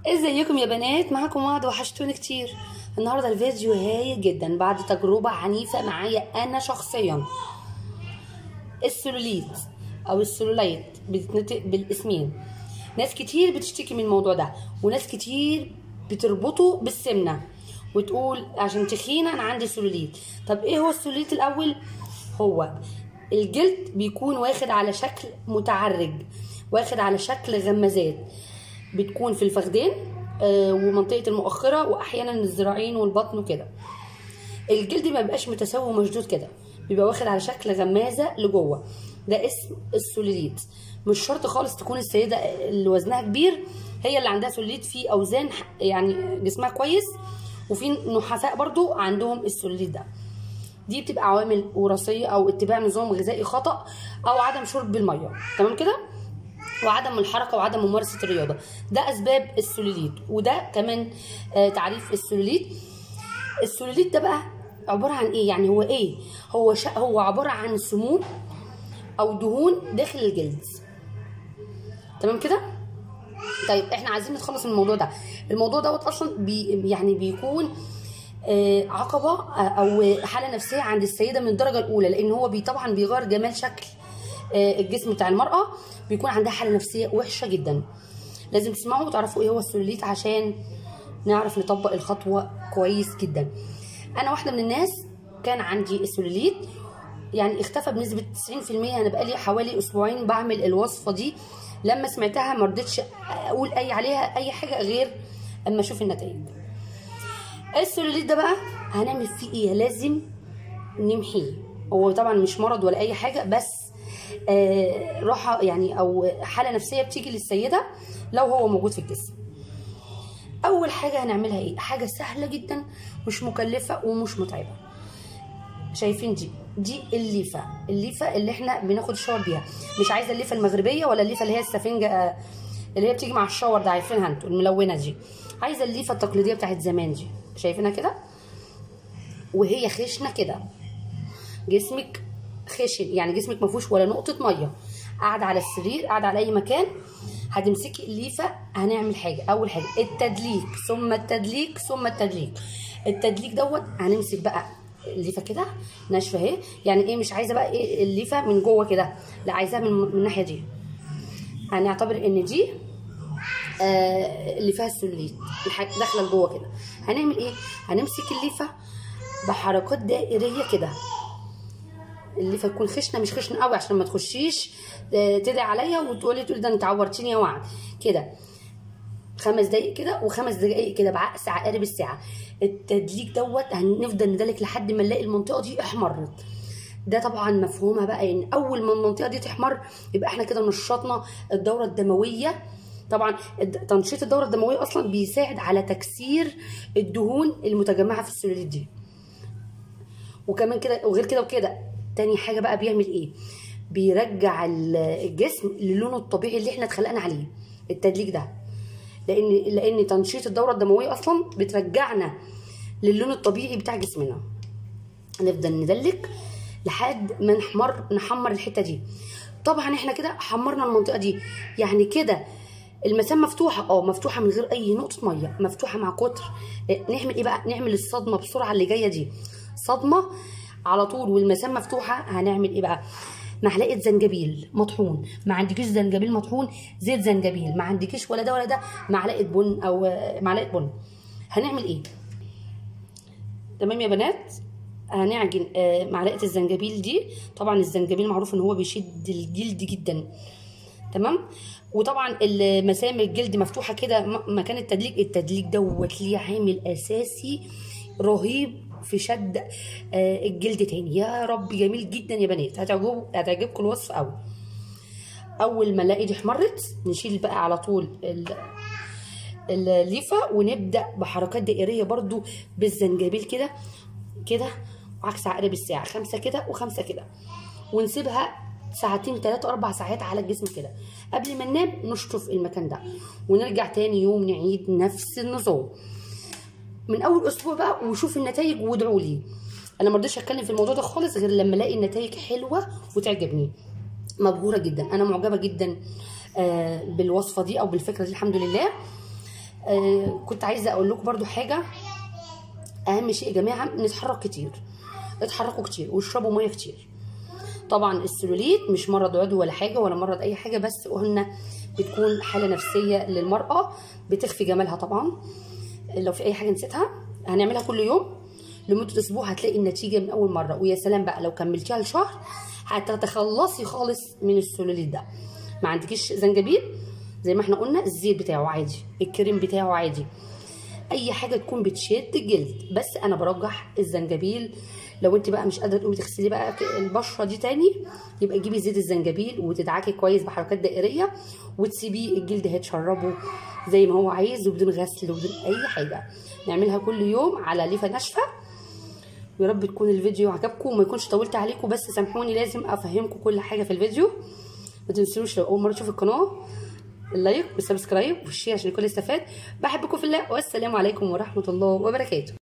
ازيكم يا بنات معاكم وعد وحشتوني كتير النهارده الفيديو هايل جدا بعد تجربه عنيفه معايا انا شخصيا السلوليت او السلولايت بتتنطق بالاسمين ناس كتير بتشتكي من الموضوع ده وناس كتير بتربطه بالسمنه وتقول عشان تخينه انا عندي سلوليت طب ايه هو السلوليت الاول هو الجلد بيكون واخد على شكل متعرج واخد على شكل غمازات بتكون في الفخدين آه، ومنطقه المؤخره واحيانا الذراعين والبطن وكده الجلد ما بيبقاش متساوي ومشدود كده بيبقى واخد على شكل غمازه لجوه ده اسم السوليليت مش شرط خالص تكون السيده اللي وزنها كبير هي اللي عندها سوليليت في اوزان ح- يعني جسمها كويس وفي نحفاء برضو عندهم السوليليت ده دي بتبقى عوامل وراثيه او اتباع نظام غذائي خطا او عدم شرب الميه تمام كده وعدم الحركه وعدم ممارسه الرياضه ده اسباب السلوليت وده كمان آه، تعريف السلوليت السلوليت ده بقى عباره عن ايه يعني هو ايه هو شا هو عباره عن سموم او دهون داخل الجلد تمام كده طيب احنا عايزين نتخلص من الموضوع ده الموضوع دوت اصلا بي يعني بيكون آه، عقبه آه، او حاله نفسيه عند السيده من الدرجه الاولى لان هو بي طبعا بيغير جمال شكل آه، الجسم بتاع المراه بيكون عندها حاله نفسيه وحشه جدا لازم تسمعوا وتعرفوا ايه هو السلوليت عشان نعرف نطبق الخطوه كويس جدا انا واحده من الناس كان عندي السلوليت يعني اختفى بنسبه 90% انا بقالي حوالي اسبوعين بعمل الوصفه دي لما سمعتها ما رضيتش اقول اي عليها اي حاجه غير اما اشوف النتائج السلوليت ده بقى هنعمل فيه ايه لازم نمحيه هو طبعا مش مرض ولا اي حاجه بس آه راحه يعني او حاله نفسيه بتيجي للسيده لو هو موجود في الجسم اول حاجه هنعملها ايه حاجه سهله جدا مش مكلفه ومش متعبه شايفين دي دي الليفه الليفه اللي احنا بناخد الشاور بيها مش عايزه الليفه المغربيه ولا الليفه اللي هي السفنجه آه، اللي هي بتيجي مع الشاور ده عارفينها انتوا الملونه دي عايزه الليفه التقليديه بتاعت زمان دي شايفينها كده وهي خشنه كده جسمك خشن يعني جسمك ما فيهوش ولا نقطه ميه قاعده على السرير قاعده على اي مكان هتمسكي الليفه هنعمل حاجه اول حاجه التدليك ثم التدليك ثم التدليك التدليك دوت هنمسك بقى الليفه كده ناشفه اهي يعني ايه مش عايزه بقى ايه الليفه من جوه كده لا عايزاها من من الناحيه دي هنعتبر ان دي آه اللي فيها السلوليت الح- داخله لجوه كده هنعمل ايه هنمسك الليفه بحركات دائريه كده الليفه تكون خشنه مش خشنه قوي عشان ما تخشيش آه، تدعي عليا وتقولي تقولي ده انت عورتيني يا وعد كده خمس دقايق كده وخمس دقايق كده بعكس عقارب الساعه التدليك دوت هنفضل ندلك لحد ما نلاقي المنطقه دي احمرت ده طبعا مفهومها بقى ان اول ما المنطقه دي تحمر يبقى احنا كده نشطنا الدوره الدمويه طبعا الد- تنشيط الدوره الدمويه اصلا بيساعد على تكسير الدهون المتجمعه في السلوليت دي وكمان كده وغير كده وكده تاني حاجه بقى بيعمل ايه بيرجع ال- الجسم للونه الطبيعي اللي احنا اتخلقنا عليه التدليك ده لان لان تنشيط الدوره الدمويه اصلا بترجعنا للون الطبيعي بتاع جسمنا نفضل ندلك لحد ما نحمر نحمر الحته دي طبعا احنا كده حمرنا المنطقه دي يعني كده المسام مفتوحه اه مفتوحه من غير اي نقطه ميه مفتوحه مع كتر إيه، نعمل ايه بقى نعمل الصدمه بسرعه اللي جايه دي صدمه على طول والمسام مفتوحه هنعمل ايه بقى معلقه زنجبيل مطحون ما عندكيش زنجبيل مطحون زيت زنجبيل ما عندكيش ولا ده ولا ده معلقه بن او آه، معلقه بن هنعمل ايه تمام يا بنات هنعجن آه، معلقه الزنجبيل دي طبعا الزنجبيل معروف ان هو بيشد الجلد جدا تمام وطبعا المسام الجلد مفتوحه كده م- مكان التدليك التدليك دوت ليه عامل اساسي رهيب في شد آه، الجلد تاني يا رب جميل جدا يا بنات هتعجبوا هتعجبكم الوصف قوي اول ما الاقي دي احمرت نشيل بقى على طول ال- الليفه ونبدا بحركات دائريه برضو بالزنجبيل كده كده وعكس عقرب الساعه خمسه كده وخمسه كده ونسيبها ساعتين ثلاثة أربع ساعات على الجسم كده قبل ما ننام نشطف المكان ده ونرجع تاني يوم نعيد نفس النظام من أول أسبوع بقى وشوف النتائج وادعوا لي أنا مرضيش أتكلم في الموضوع ده خالص غير لما ألاقي النتائج حلوة وتعجبني مبهورة جدا أنا معجبة جدا آه، بالوصفة دي أو بالفكرة دي الحمد لله آه كنت عايزه اقول لكم برضو حاجه اهم شيء يا جماعه نتحرك كتير اتحركوا كتير واشربوا ميه كتير طبعا السلوليت مش مرض عضوي ولا حاجه ولا مرض اي حاجه بس قلنا بتكون حاله نفسيه للمراه بتخفي جمالها طبعا لو في اي حاجه نسيتها هنعملها كل يوم لمده اسبوع هتلاقي النتيجه من اول مره ويا سلام بقى لو كملتيها لشهر هتتخلصي خالص من السلوليت ده ما عندكيش زنجبيل زي ما احنا قلنا الزيت بتاعه عادي الكريم بتاعه عادي اي حاجه تكون بتشد الجلد بس انا برجح الزنجبيل لو انت بقى مش قادره تقومي تغسلي بقى البشره دي تاني يبقى جيبي زيت الزنجبيل وتدعكي كويس بحركات دائريه وتسيبيه الجلد هيتشربه زي ما هو عايز وبدون غسل وبدون اي حاجه نعملها كل يوم على ليفه ناشفه ويا رب تكون الفيديو عجبكم وما يكونش طولت عليكم بس سامحوني لازم افهمكم كل حاجه في الفيديو ما تنسوش لو اول مره تشوفوا القناه اللايك والسبسكرايب والشير عشان الكل يستفاد بحبكم في الله والسلام عليكم ورحمه الله وبركاته